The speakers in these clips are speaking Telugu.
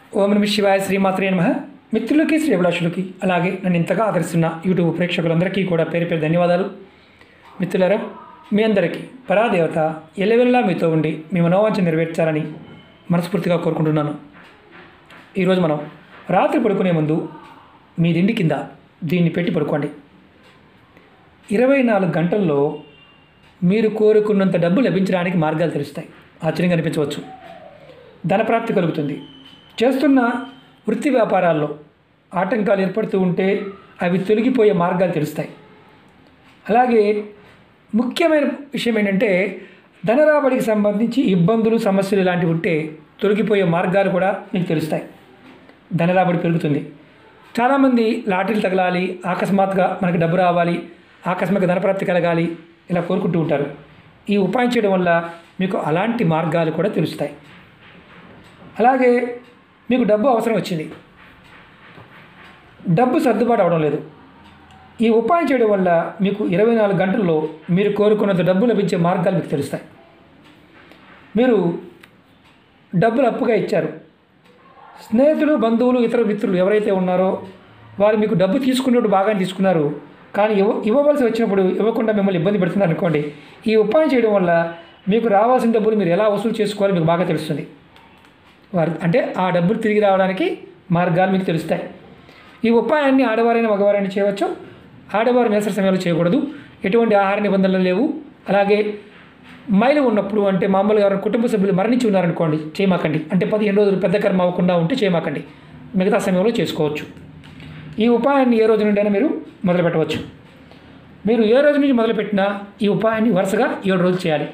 ఓం నమ శివాయ శ్రీమాత్రే నమ మిత్రులకి శ్రీభిలాషులకి అలాగే నన్ను ఇంతగా ఆదరిస్తున్న యూట్యూబ్ ప్రేక్షకులందరికీ కూడా పేరు పేరు ధన్యవాదాలు మిత్రులారా మీ అందరికీ పరాదేవత ఎల్లవెల్లా మీతో ఉండి మీ మనోవాంఛ నెరవేర్చాలని మనస్ఫూర్తిగా కోరుకుంటున్నాను ఈరోజు మనం రాత్రి పడుకునే ముందు మీ దిండి కింద దీన్ని పెట్టి పడుకోండి ఇరవై నాలుగు గంటల్లో మీరు కోరుకున్నంత డబ్బు లభించడానికి మార్గాలు తెలుస్తాయి ఆశ్చర్యంగా అనిపించవచ్చు ధనప్రాప్తి కలుగుతుంది చేస్తున్న వృత్తి వ్యాపారాల్లో ఆటంకాలు ఏర్పడుతూ ఉంటే అవి తొలగిపోయే మార్గాలు తెలుస్తాయి అలాగే ముఖ్యమైన విషయం ఏంటంటే ధన రాబడికి సంబంధించి ఇబ్బందులు సమస్యలు ఇలాంటివి ఉంటే తొలగిపోయే మార్గాలు కూడా మీకు తెలుస్తాయి ధన రాబడి పెరుగుతుంది చాలామంది లాటరీలు తగలాలి అకస్మాత్తుగా మనకి డబ్బు రావాలి ఆకస్మిక ధనప్రాప్తి కలగాలి ఇలా కోరుకుంటూ ఉంటారు ఈ ఉపాయం చేయడం వల్ల మీకు అలాంటి మార్గాలు కూడా తెలుస్తాయి అలాగే మీకు డబ్బు అవసరం వచ్చింది డబ్బు సర్దుబాటు అవడం లేదు ఈ ఉపాయం చేయడం వల్ల మీకు ఇరవై నాలుగు గంటల్లో మీరు కోరుకున్నంత డబ్బు లభించే మార్గాలు మీకు తెలుస్తాయి మీరు డబ్బులు అప్పుగా ఇచ్చారు స్నేహితులు బంధువులు ఇతర మిత్రులు ఎవరైతే ఉన్నారో వారు మీకు డబ్బు తీసుకున్నప్పుడు బాగానే తీసుకున్నారు కానీ ఇవ్వ ఇవ్వవలసి వచ్చినప్పుడు ఇవ్వకుండా మిమ్మల్ని ఇబ్బంది పెడుతున్నారు అనుకోండి ఈ ఉపాయం చేయడం వల్ల మీకు రావాల్సిన డబ్బులు మీరు ఎలా వసూలు చేసుకోవాలో మీకు బాగా తెలుస్తుంది వారు అంటే ఆ డబ్బులు తిరిగి రావడానికి మార్గాలు మీకు తెలుస్తాయి ఈ ఉపాయాన్ని ఆడవారైన మగవారైనా చేయవచ్చు ఆడవారు నిరసన సమయంలో చేయకూడదు ఎటువంటి ఆహార నిబంధనలు లేవు అలాగే మైలు ఉన్నప్పుడు అంటే మామూలుగా ఎవరైనా కుటుంబ సభ్యులు మరణించి ఉన్నారనుకోండి చేయమాకండి అంటే పదిహేను రోజులు పెద్ద కర్మ అవ్వకుండా ఉంటే చేయమాకండి మిగతా సమయంలో చేసుకోవచ్చు ఈ ఉపాయాన్ని ఏ రోజు నుండైనా మీరు మొదలు పెట్టవచ్చు మీరు ఏ రోజు నుంచి మొదలుపెట్టినా ఈ ఉపాయాన్ని వరుసగా ఏడు రోజులు చేయాలి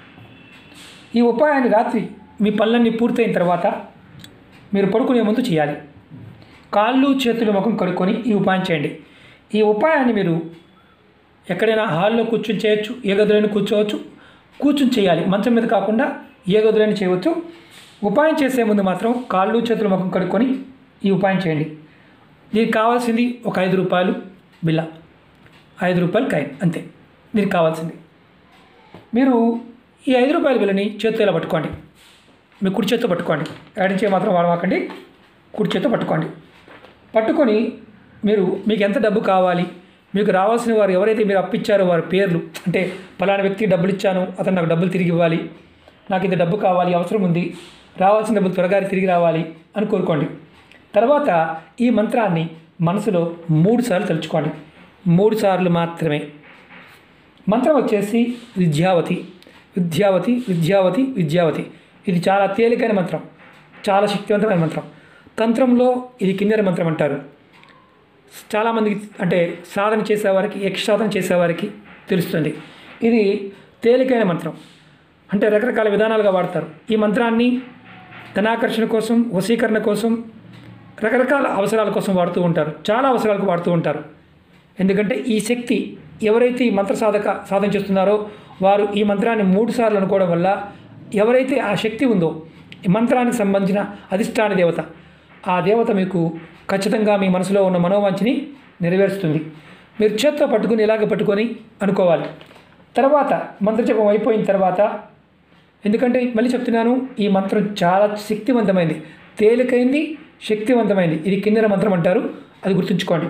ఈ ఉపాయాన్ని రాత్రి మీ పనులన్నీ పూర్తయిన తర్వాత మీరు పడుకునే ముందు చేయాలి కాళ్ళు చేతులు ముఖం కడుక్కొని ఈ ఉపాయం చేయండి ఈ ఉపాయాన్ని మీరు ఎక్కడైనా హాల్లో కూర్చుని చేయొచ్చు ఏ గదిలోనే కూర్చోవచ్చు కూర్చుని చేయాలి మంచం మీద కాకుండా ఏ గదిలోనే చేయవచ్చు ఉపాయం చేసే ముందు మాత్రం కాళ్ళు చేతులు ముఖం కడుక్కొని ఈ ఉపాయం చేయండి దీనికి కావాల్సింది ఒక ఐదు రూపాయలు బిల్ల ఐదు రూపాయలు కాయిన్ అంతే దీనికి కావాల్సింది మీరు ఈ ఐదు రూపాయల బిల్లని చేత్తో ఇలా పట్టుకోండి మీ కుడి చేత్తో పట్టుకోండి ఎడం చేయి మాత్రం వాడమాకండి కుడి చేత్తో పట్టుకోండి పట్టుకొని మీరు మీకు ఎంత డబ్బు కావాలి మీకు రావాల్సిన వారు ఎవరైతే మీరు అప్పిచ్చారో వారి పేర్లు అంటే ఫలానా వ్యక్తికి డబ్బులు ఇచ్చాను అతను నాకు డబ్బులు తిరిగి ఇవ్వాలి నాకు ఇంత డబ్బు కావాలి అవసరం ఉంది రావాల్సిన డబ్బులు త్వరగా తిరిగి రావాలి అని కోరుకోండి తర్వాత ఈ మంత్రాన్ని మనసులో మూడు సార్లు తలుచుకోండి మూడు సార్లు మాత్రమే మంత్రం వచ్చేసి విద్యావతి విద్యావతి విద్యావతి విద్యావతి ఇది చాలా తేలికైన మంత్రం చాలా శక్తివంతమైన మంత్రం తంత్రంలో ఇది కిన్నెర మంత్రం అంటారు చాలామందికి అంటే సాధన చేసేవారికి యక్షసాధన చేసేవారికి తెలుస్తుంది ఇది తేలికైన మంత్రం అంటే రకరకాల విధానాలుగా వాడతారు ఈ మంత్రాన్ని ధనాకర్షణ కోసం వశీకరణ కోసం రకరకాల అవసరాల కోసం వాడుతూ ఉంటారు చాలా అవసరాలకు వాడుతూ ఉంటారు ఎందుకంటే ఈ శక్తి ఎవరైతే ఈ మంత్ర సాధక సాధన చేస్తున్నారో వారు ఈ మంత్రాన్ని మూడు సార్లు అనుకోవడం వల్ల ఎవరైతే ఆ శక్తి ఉందో ఈ మంత్రానికి సంబంధించిన అధిష్టాన దేవత ఆ దేవత మీకు ఖచ్చితంగా మీ మనసులో ఉన్న మనోవాంఛని నెరవేరుస్తుంది మీరు చేత్తో పట్టుకుని ఇలాగ పట్టుకొని అనుకోవాలి తర్వాత మంత్రజపం అయిపోయిన తర్వాత ఎందుకంటే మళ్ళీ చెప్తున్నాను ఈ మంత్రం చాలా శక్తివంతమైంది తేలికైంది శక్తివంతమైంది ఇది కిందన మంత్రం అంటారు అది గుర్తుంచుకోండి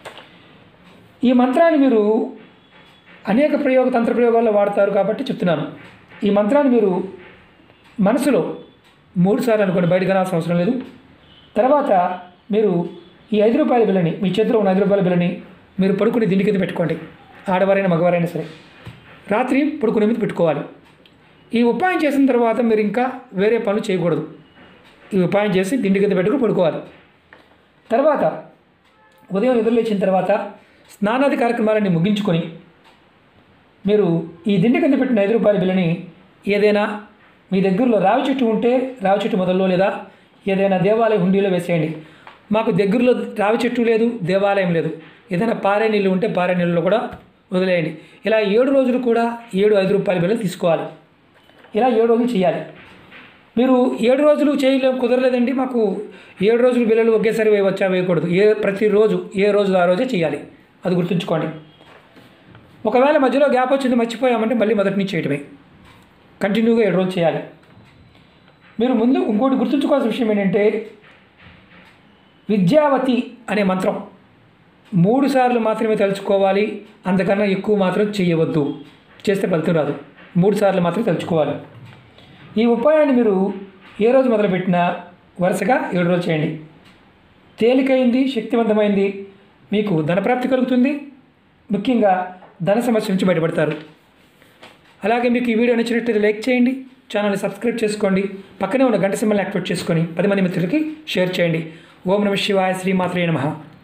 ఈ మంత్రాన్ని మీరు అనేక ప్రయోగ తంత్ర ప్రయోగాల్లో వాడతారు కాబట్టి చెప్తున్నాను ఈ మంత్రాన్ని మీరు మనసులో మూడు సార్లు అనుకోండి బయట కనాల్సిన అవసరం లేదు తర్వాత మీరు ఈ ఐదు రూపాయల బిల్లని మీ చేతిలో ఉన్న ఐదు రూపాయల బిల్లని మీరు పడుకుని దిండి కింద పెట్టుకోండి ఆడవారైనా మగవారైనా సరే రాత్రి పడుకునే మీద పెట్టుకోవాలి ఈ ఉపాయం చేసిన తర్వాత మీరు ఇంకా వేరే పనులు చేయకూడదు ఈ ఉపాయం చేసి దిండి కింద పెట్టుకుని పడుకోవాలి తర్వాత ఉదయం నిద్రలేచిన తర్వాత స్నానాది కార్యక్రమాలన్నీ ముగించుకొని మీరు ఈ దిండి కింద పెట్టిన ఐదు రూపాయల బిల్లని ఏదైనా మీ దగ్గరలో రావి చెట్టు ఉంటే రావి చెట్టు మొదల్లో లేదా ఏదైనా దేవాలయ హుండీలో వేసేయండి మాకు దగ్గరలో రావి చెట్టు లేదు దేవాలయం లేదు ఏదైనా పారే నీళ్ళు ఉంటే పారే నీళ్ళలో కూడా వదిలేయండి ఇలా ఏడు రోజులు కూడా ఏడు ఐదు రూపాయల బిల్లు తీసుకోవాలి ఇలా ఏడు రోజులు చేయాలి మీరు ఏడు రోజులు చేయలేం కుదరలేదండి మాకు ఏడు రోజులు బిల్లలు ఒకేసారి వేయవచ్చా వేయకూడదు ఏ ప్రతిరోజు ఏ రోజు ఆ రోజే చేయాలి అది గుర్తుంచుకోండి ఒకవేళ మధ్యలో గ్యాప్ వచ్చింది మర్చిపోయామంటే మళ్ళీ మొదటి నుంచి చేయటమే కంటిన్యూగా ఏడు రోజులు చేయాలి మీరు ముందు ఇంకోటి గుర్తుంచుకోవాల్సిన విషయం ఏంటంటే విద్యావతి అనే మంత్రం మూడు సార్లు మాత్రమే తలుచుకోవాలి అంతకన్నా ఎక్కువ మాత్రం చేయవద్దు చేస్తే ఫలితం రాదు మూడు సార్లు మాత్రమే తలుచుకోవాలి ఈ ఉపాయాన్ని మీరు ఏ రోజు మొదలుపెట్టినా వరుసగా ఏడు రోజులు చేయండి తేలికైంది శక్తివంతమైంది మీకు ధనప్రాప్తి కలుగుతుంది ముఖ్యంగా ధన సమస్య నుంచి బయటపడతారు అలాగే మీకు ఈ వీడియో నచ్చినట్లయితే లైక్ చేయండి ఛానల్ని సబ్స్క్రైబ్ చేసుకోండి పక్కనే ఉన్న గంట సింబల్ని యాక్టివేట్ చేసుకొని పది మంది మిత్రులకి షేర్ చేయండి ఓం నమ శివాయ శ్రీమాత్రే నమః